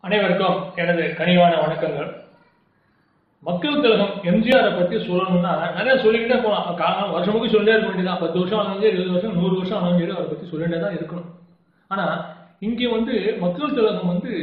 அனைவருக்கும் எனது கனிவான வணக்கங்கள் மக்கள் திலகம் எம்ஜிஆரை பத்தி சொல்லணும்னா நிறைய சொல்லிக்கிட்டே போகலாம் காலம் வருஷமுக்கு சொல்லிட்டே இருக்க வேண்டியதான் பத்து வருஷம் ஆனாலும் சரி இருபது வருஷம் நூறு வருஷம் ஆனாலும் சரி அவரை பத்தி சொல்லிட்டே தான் இருக்கணும் ஆனா இங்கே வந்து மக்கள் திலகம் வந்து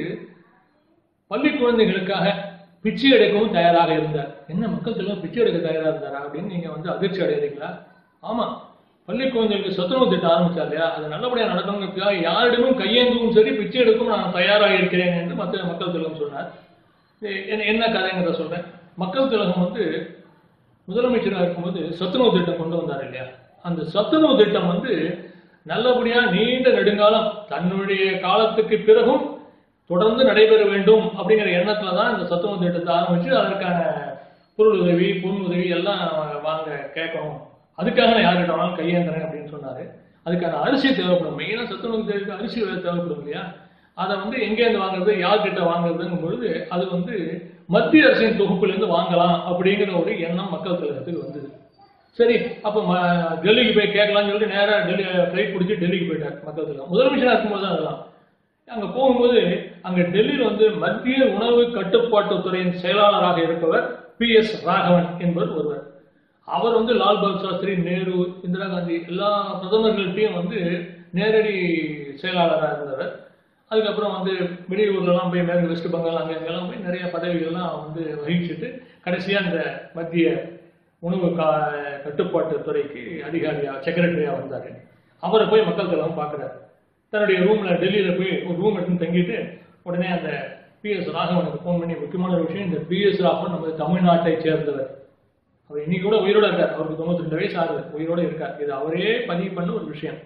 பள்ளி குழந்தைகளுக்காக பிச்சை எடுக்கவும் தயாராக இருந்தார் என்ன மக்கள் திலகம் பிச்சை எடுக்க தயாராக இருந்தாரா அப்படின்னு நீங்க வந்து அதிர்ச்சி அடைகிறீங்களா ஆமா பள்ளி குழந்தைகளுக்கு சத்துணவு திட்டம் ஆரம்பிச்சார் இல்லையா அது நல்லபடியாக நடக்கணுங்கிறதுக்காக யாரிடமும் கையேந்தவும் சரி பிச்சை எடுக்கவும் நான் தயாராக இருக்கிறேன் என்று மற்ற மக்கள் திலகம் சொன்னார் இது என்ன என்ன கதைங்கிறத சொல்றேன் மக்கள் திலகம் வந்து முதலமைச்சராக இருக்கும்போது சத்துணவு திட்டம் கொண்டு வந்தார் இல்லையா அந்த சத்துணவு திட்டம் வந்து நல்லபடியா நீண்ட நெடுங்காலம் தன்னுடைய காலத்துக்கு பிறகும் தொடர்ந்து நடைபெற வேண்டும் அப்படிங்கிற எண்ணத்துல தான் இந்த சத்துணவு திட்டத்தை ஆரம்பிச்சு அதற்கான பொருள் உதவி பொன் உதவி எல்லாம் வாங்க கேட்கணும் அதுக்காக நான் யார்கிட்ட வேணாலும் கையேந்துறேன் அப்படின்னு சொன்னாரு அதுக்கான அரிசி தேவைப்படும் மெயினாக சத்துணவு தேவைக்கு அரிசி தேவைப்படும் இல்லையா அதை வந்து எங்கேருந்து வாங்குறது யார்கிட்ட வாங்குறதுங்கும் பொழுது அது வந்து மத்திய அரசின் தொகுப்பிலிருந்து வாங்கலாம் அப்படிங்கிற ஒரு எண்ணம் மக்கள் தலைவரத்துக்கு வந்தது சரி அப்போ ம- டெல்லிக்கு போய் கேட்கலாம்னு சொல்லிட்டு நேராக டெல்லி ஃப்ளைட் பிடிச்சி டெல்லிக்கு போயிட்டார் மக்கள் தலைவர் முதலமைச்சராக இருக்கும்போது தான் அதெல்லாம் அங்கே போகும்போது அங்கே டெல்லியில் வந்து மத்திய உணவு கட்டுப்பாட்டுத் துறையின் செயலாளராக இருப்பவர் பி எஸ் ராகவன் என்பவர் ஒருவர் அவர் வந்து லால் பகதூர் சாஸ்திரி நேரு இந்திரா காந்தி எல்லா பிரதமர்கள்ட்டையும் வந்து நேரடி செயலாளராக இருந்தவர் அதுக்கப்புறம் வந்து வெளியூர்லலாம் போய் மேற்கு வெஸ்ட் பெங்கால் அங்கே அங்கெல்லாம் போய் நிறைய பதவிகள்லாம் வந்து வகிச்சுட்டு கடைசியாக இந்த மத்திய உணவு கா கட்டுப்பாட்டு துறைக்கு அதிகாரியா செக்ரட்டரியா வந்தார் அவரை போய் மக்கள் தலைவன் பார்க்குறாரு தன்னுடைய ரூம்ல டெல்லியில போய் ஒரு ரூம் எடுத்து தங்கிட்டு உடனே அந்த பி எஸ் ராகவனுக்கு ஃபோன் பண்ணி முக்கியமான ஒரு விஷயம் இந்த பி எஸ் ராகவன் நம்ம தமிழ்நாட்டை சேர்ந்தவர் அவர் இன்னைக்கு கூட உயிரோட இருக்கார் அவருக்கு தொண்ணூத்தி ரெண்டு வயசு ஆகுது உயிரோட இருக்கார் இது அவரே பதிவு பண்ண ஒரு விஷயம்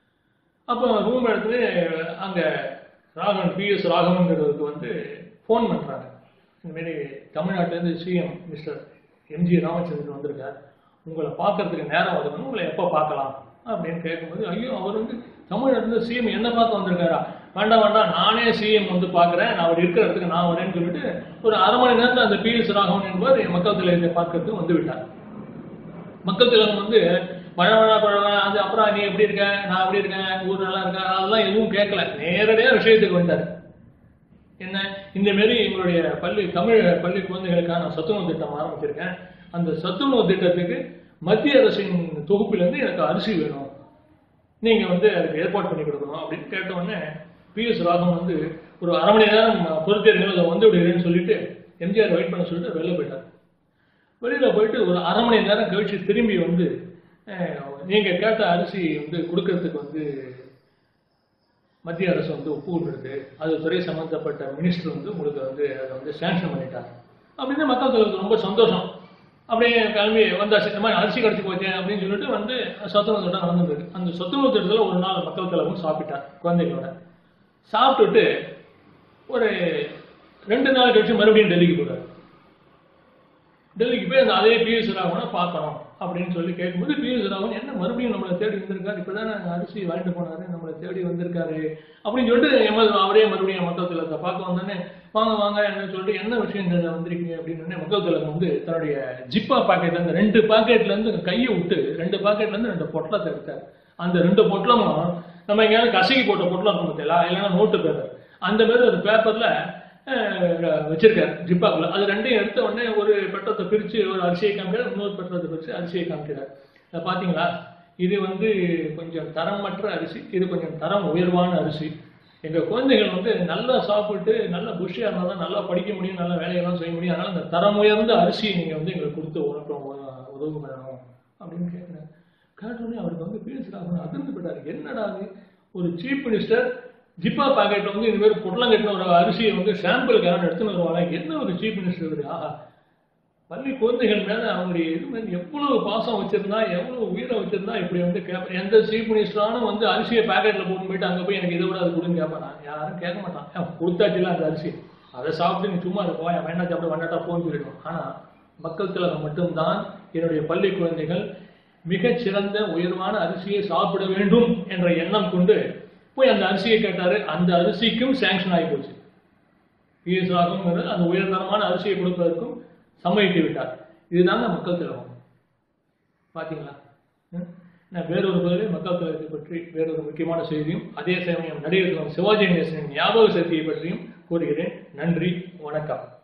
அப்போ ரூம் எடுத்து அங்க ராகவன் பி எஸ் ராகவன்கிறவருக்கு வந்து ஃபோன் பண்றாங்க இந்த மாதிரி தமிழ்நாட்டிலேருந்து சிஎம் மிஸ்டர் எம்ஜி ராமச்சந்திரன் வந்திருக்கார் உங்களை பார்க்கறதுக்கு நேரம் ஒதுக்கணும் உங்களை எப்போ பார்க்கலாம் அப்படின்னு கேட்கும்போது ஐயோ அவர் வந்து தமிழ்நாட்டில் சிஎம் என்ன பார்க்க வந்திருக்காரா வேண்டாம் வேண்டாம் நானே சிஎம் வந்து பார்க்குறேன் நான் அவர் இருக்கிற இடத்துக்கு நான் வரேன்னு சொல்லிட்டு ஒரு அரை மணி நேரத்தில் அந்த பி எஸ் ராகவன் என்பவர் மக்கள் தலைவரை பார்க்கறதுக்கு வந்து விட்டார் மக்கள் திலகம் வந்து பழவழா பழவழா அது அப்புறம் நீ எப்படி இருக்க நான் எப்படி இருக்கேன் ஊர் நல்லா இருக்கா அதெல்லாம் எதுவும் கேட்கல நேரடியா விஷயத்துக்கு வந்தார் என்ன இந்த மாரி எங்களுடைய பள்ளி தமிழ் பள்ளி குழந்தைகளுக்கான நான் சத்துணவு திட்டம் ஆரம்பிச்சிருக்கேன் அந்த சத்துணவு திட்டத்துக்கு மத்திய அரசின் தொகுப்பிலிருந்து எனக்கு அரிசி வேணும் நீங்க வந்து அதுக்கு ஏற்பாடு பண்ணி கொடுக்கணும் அப்படின்னு கேட்ட உடனே பி எஸ் ராகவன் வந்து ஒரு அரை மணி நேரம் பொறுத்தேருங்கள் அதை வந்து விடுகிறேன்னு சொல்லிட்டு எம்ஜிஆர் வெயிட் பண்ண சொல்லிட்டு வெளில போயிட்டார் வெளியில போயிட்டு ஒரு அரை மணி நேரம் கழிச்சு திரும்பி வந்து அஹ், நீங்க கேட்ட அரிசி வந்து கொடுக்கறதுக்கு வந்து மத்திய அரசு வந்து ஒப்புக்கொண்டிருக்கு அது துறை சம்பந்தப்பட்ட மினிஸ்டர் வந்து உங்களுக்கு வந்து அதை வந்து சேங்ஷன் பண்ணிட்டாங்க அப்படின்னு மக்கள் தலைவருக்கு ரொம்ப சந்தோஷம் அப்படியே கிளம்பி வந்தாச்சு இந்த மாதிரி அரிசி கிடச்சி போச்சு அப்படின்னு சொல்லிட்டு வந்து சத்துணவு திட்டம் நடந்துருக்கு அந்த சத்துணவு திட்டத்தில் ஒரு நாள் மக்கள் தலைவரும் சாப்பிட்டார் குழந்தைகளோட சாப்பிட்டுட்டு ஒரு ரெண்டு நாள் கழிச்சு மறுபடியும் டெல்லிக்கு போறாரு டெல்லிக்கு போய் அந்த அதே பிஎஸ் ராகவனை பார்க்கணும் அப்படின்னு சொல்லி கேட்கும்போது பிஎஸ் ராகவன் என்ன மறுபடியும் நம்மளை தேடி வந்திருக்காரு இப்பதான் அரிசி வாங்கிட்டு போனாரு நம்மளை தேடி வந்திருக்காரு அப்படின்னு சொல்லிட்டு எமது அவரே மறுபடியும் மக்கள் திலகத்தை பார்க்க வந்தோடனே வாங்க வாங்க என்ன சொல்லிட்டு என்ன விஷயம் இந்த வந்திருக்கீங்க அப்படின்னு உடனே மக்கள் திலகம் வந்து தன்னுடைய ஜிப்பா பாக்கெட்ல இருந்து ரெண்டு பாக்கெட்ல இருந்து கையை விட்டு ரெண்டு பாக்கெட்ல இருந்து ரெண்டு பொட்டலத்தை எடுத்தார் அந்த ரெண்டு பொட்டலமும் நம்ம எங்கேயாவது கசக்கி போட்ட பொட்டலம் இருக்கும் பார்த்தீங்களா இல்லைன்னா நோட்டு பேப்பர் அந்த மாதிரி ஒரு பேப்பர்ல அஹ் வச்சிருக்காரு ஜிப்பாக்குள்ள அது ரெண்டையும் எடுத்த உடனே ஒரு பெட்டத்தை பிரிச்சு ஒரு அரிசியை காமிக்கிறார் இன்னொரு பெட்டத்தை பிரிச்சு அரிசியை காமிக்கிறார் இதை பாத்தீங்களா இது வந்து கொஞ்சம் தரமற்ற அரிசி இது கொஞ்சம் தரம் உயர்வான அரிசி எங்க குழந்தைகள் வந்து நல்லா சாப்பிட்டு நல்ல புஷியா இருந்தால் தான் நல்லா படிக்க முடியும் நல்லா வேலையெல்லாம் செய்ய முடியும் அதனால இந்த தரம் உயர்ந்த அரிசியை நீங்க வந்து எங்களுக்கு கொடுத்து உணக்கம் உதவி பண்ணணும் அப்படின்னு கேட்குறேன் கேட்டோடனே அவருக்கு வந்து பேசுறாங்க அதிர்ந்து போயிட்டாரு என்னடா இது ஒரு சீஃப் மினிஸ்டர் ஜிப்பா பாக்கெட்ல வந்து இந்த மாதிரி பொட்டலம் கட்டின ஒரு அரிசியை வந்து சாம்பிளுக்கு யாரும் எடுத்துன்னு வருவாங்க என்ன ஒரு சீஃப் மினிஸ்டர் இவரு ஆஹா பள்ளி குழந்தைகள் மேல அவங்களுடைய இது மேல எவ்வளவு பாசம் வச்சிருந்தா எவ்வளவு உயிரை வச்சிருந்தா இப்படி வந்து கேட்ப எந்த சீஃப் மினிஸ்டரானும் வந்து அரிசியை பாக்கெட்ல போட்டு போயிட்டு அங்க போய் எனக்கு இதை விட அது கொடுன்னு கேட்பானா யாரும் கேட்க மாட்டான் ஏன் கொடுத்தாச்சுல அந்த அரிசி அதை சாப்பிட்டு நீ சும்மா இருப்போம் என் வேண்டாம் சாப்பிட வேண்டாட்டா போன்னு சொல்லிடுவோம் ஆனா மக்கள் திலகம் மட்டும்தான் என்னுடைய பள்ளி குழந்தைகள் மிகச் சிறந்த உயர்வான அரிசியை சாப்பிட வேண்டும் என்ற எண்ணம் கொண்டு போய் அந்த அரிசியை கேட்டாரு அந்த அரிசிக்கும் சாங்ஷன் ஆகி போச்சு பிஎஸ் ராகவங்கிறது அந்த உயர்தரமான அரிசியை கொடுப்பதற்கும் சம்மதித்து விட்டார் இதுதாங்க மக்கள் திலகம் பாத்தீங்களா ம்? நான் வேறொரு பதிலில் மக்கள் தலைவரை பற்றி வேறொரு முக்கியமான செய்தியும் அதே சமயம் நடிகர் திலகம் சிவாஜி கணேசனின் ஞாபக சக்தியை பற்றியும் கூறுகிறேன் நன்றி வணக்கம்